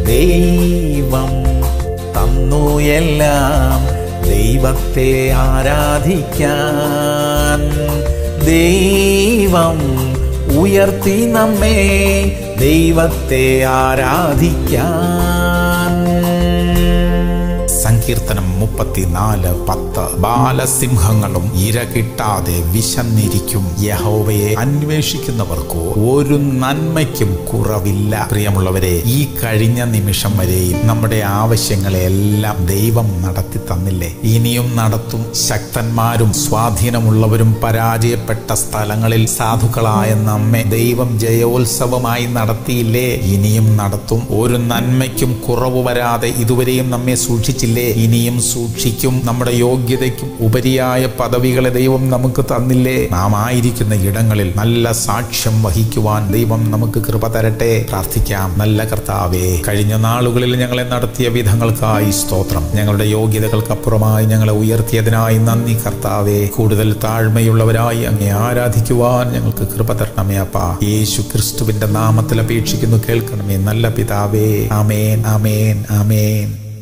ദൈവം തന്നു എല്ലാം ദൈവത്തെ ആരാധിക്കാൻ ദൈവം ഉയർത്തി നമ്മെ ദൈവത്തെ ആരാധിക്കാൻ സങ്കീർത്തനം മുപ്പത്തിനാല് പത്ത് ബാലസിംഹങ്ങളും ഇര കിട്ടാതെ വിശന്നിരിക്കും യഹോവയെ അന്വേഷിക്കുന്നവർക്കോ ഒരു നന്മയ്ക്കും കുറവില്ല പ്രിയമുള്ളവരെ ഈ കഴിഞ്ഞ നിമിഷം വരെയും നമ്മുടെ ആവശ്യങ്ങളെല്ലാം ദൈവം നടത്തി തന്നില്ലേ ഇനിയും നടത്തും ശക്തന്മാരും സ്വാധീനമുള്ളവരും പരാജയപ്പെട്ട സ്ഥലങ്ങളിൽ സാധുക്കളായ നമ്മെ ദൈവം ജയോത്സവമായി നടത്തിയില്ലേ ഇനിയും നടത്തും ഒരു നന്മയ്ക്കും കുറവ് വരാതെ ഇതുവരെയും നമ്മെ സൂക്ഷിച്ചില്ലേ ഇനിയും സൂക്ഷിക്കും നമ്മുടെ യോഗ്യതയ്ക്കും ഉപരിയായ പദവികളെ ദൈവം നമുക്ക് തന്നില്ലേ നാം ആയിരിക്കുന്ന ഇടങ്ങളിൽ നല്ല സാക്ഷ്യം വഹിക്കുവാൻ ദൈവം നമുക്ക് കൃപ തരട്ടെ പ്രാർത്ഥിക്കാം നല്ല കർത്താവേ കഴിഞ്ഞ നാളുകളിൽ ഞങ്ങളെ നടത്തിയ വിധങ്ങൾക്കായി സ്തോത്രം ഞങ്ങളുടെ യോഗ്യതകൾക്കപ്പുറമായി ഞങ്ങളെ ഉയർത്തിയതിനായി നന്ദി കർത്താവേ കൂടുതൽ താഴ്മയുള്ളവരായി അങ്ങേ ആരാധിക്കുവാൻ ഞങ്ങൾക്ക് കൃപ തരണമേ അപ്പ യേശു ക്രിസ്തുവിന്റെ നാമത്തിൽ അപേക്ഷിക്കുന്നു കേൾക്കണമേ നല്ല പിതാവേ ആമേൻ ആമേൻ ആമേൻ